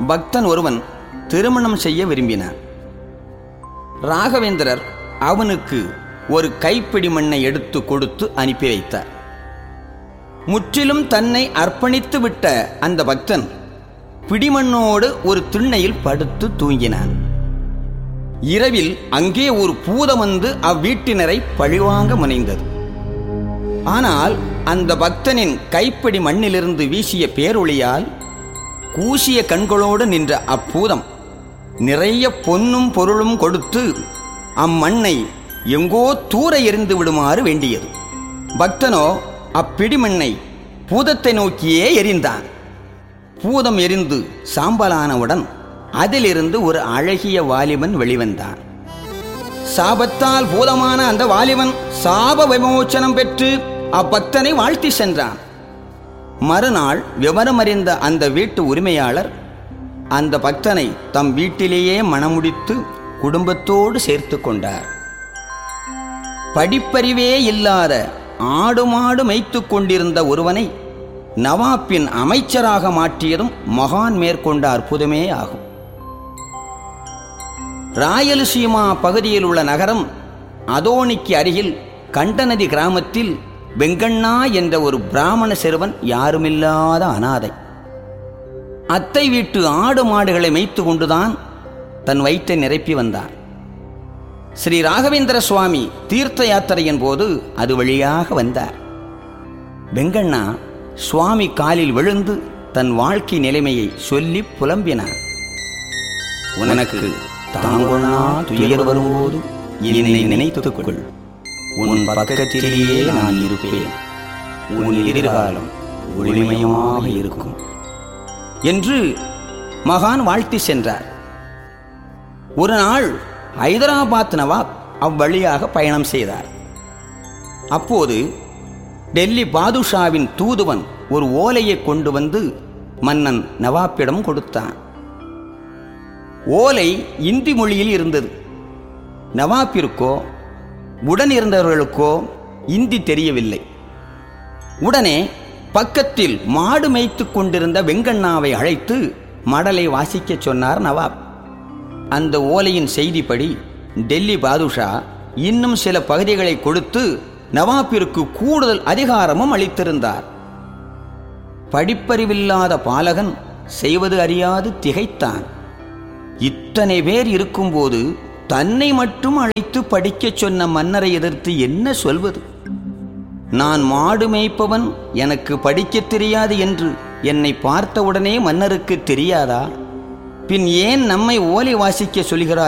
பக்தன் ஒருவன் திருமணம் செய்ய விரும்பினான் ராகவேந்திரர் அவனுக்கு ஒரு கைப்பிடி மண்ணை எடுத்து கொடுத்து அனுப்பி வைத்தார் முற்றிலும் தன்னை அர்ப்பணித்து விட்ட அந்த பக்தன் பிடிமண்ணோடு ஒரு திண்ணையில் படுத்து தூங்கினான் இரவில் அங்கே ஒரு பூதம் வந்து அவ்வீட்டினரை பழிவாங்க முனைந்தது ஆனால் அந்த பக்தனின் கைப்பிடி மண்ணிலிருந்து வீசிய பேரொளியால் கூசிய கண்களோடு நின்ற அப்பூதம் நிறைய பொன்னும் பொருளும் கொடுத்து அம்மண்ணை எங்கோ தூர எறிந்து விடுமாறு வேண்டியது பக்தனோ அப்பிடிமண்ணை பூதத்தை நோக்கியே எரிந்தான் பூதம் எரிந்து சாம்பலானவுடன் அதிலிருந்து ஒரு அழகிய வாலிபன் வெளிவந்தான் சாபத்தால் பூதமான அந்த வாலிபன் சாப விமோச்சனம் பெற்று அப்பக்தனை வாழ்த்தி சென்றான் மறுநாள் விவரமறிந்த அந்த வீட்டு உரிமையாளர் அந்த பக்தனை தம் வீட்டிலேயே மணமுடித்து குடும்பத்தோடு சேர்த்து கொண்டார் படிப்பறிவே இல்லாத ஆடு மாடு மேய்த்து கொண்டிருந்த ஒருவனை நவாப்பின் அமைச்சராக மாற்றியதும் மகான் மேற்கொண்ட அற்புதமே ஆகும் ராயலசீமா பகுதியில் உள்ள நகரம் அதோனிக்கு அருகில் கண்டநதி கிராமத்தில் வெங்கண்ணா என்ற ஒரு பிராமண சிறுவன் யாருமில்லாத அனாதை அத்தை வீட்டு ஆடு மாடுகளை மேய்த்து கொண்டுதான் தன் வயிற்றை நிரப்பி வந்தார் ஸ்ரீ ராகவேந்திர சுவாமி தீர்த்த யாத்திரையின் போது அது வழியாக வந்தார் வெங்கண்ணா சுவாமி காலில் விழுந்து தன் வாழ்க்கை நிலைமையை சொல்லி புலம்பினார் உனக்கு தாங்கொள்ளா துயர் வரும்போது என்னை நினைத்துக் கொள் உன் பக்கத்திலேயே நான் இருப்பேன் உன் எதிர்காலம் ஒளிமயமாக இருக்கும் என்று மகான் வாழ்த்தி சென்றார் ஒரு நாள் ஹைதராபாத் நவாப் அவ்வழியாக பயணம் செய்தார் அப்போது டெல்லி பாதுஷாவின் தூதுவன் ஒரு ஓலையை கொண்டு வந்து மன்னன் நவாப்பிடம் கொடுத்தான் ஓலை இந்தி மொழியில் இருந்தது நவாப்பிற்கோ உடன் இருந்தவர்களுக்கோ இந்தி தெரியவில்லை உடனே பக்கத்தில் மாடு மேய்த்து கொண்டிருந்த வெங்கண்ணாவை அழைத்து மடலை வாசிக்கச் சொன்னார் நவாப் அந்த ஓலையின் செய்திப்படி டெல்லி பாதுஷா இன்னும் சில பகுதிகளை கொடுத்து நவாப்பிற்கு கூடுதல் அதிகாரமும் அளித்திருந்தார் படிப்பறிவில்லாத பாலகன் செய்வது அறியாது திகைத்தான் இத்தனை பேர் இருக்கும்போது தன்னை மட்டும் அழைத்து படிக்கச் சொன்ன மன்னரை எதிர்த்து என்ன சொல்வது நான் மாடு மேய்ப்பவன் எனக்கு படிக்கத் தெரியாது என்று என்னை பார்த்தவுடனே மன்னருக்கு தெரியாதா பின் ஏன் நம்மை ஓலை வாசிக்க சொல்கிறார்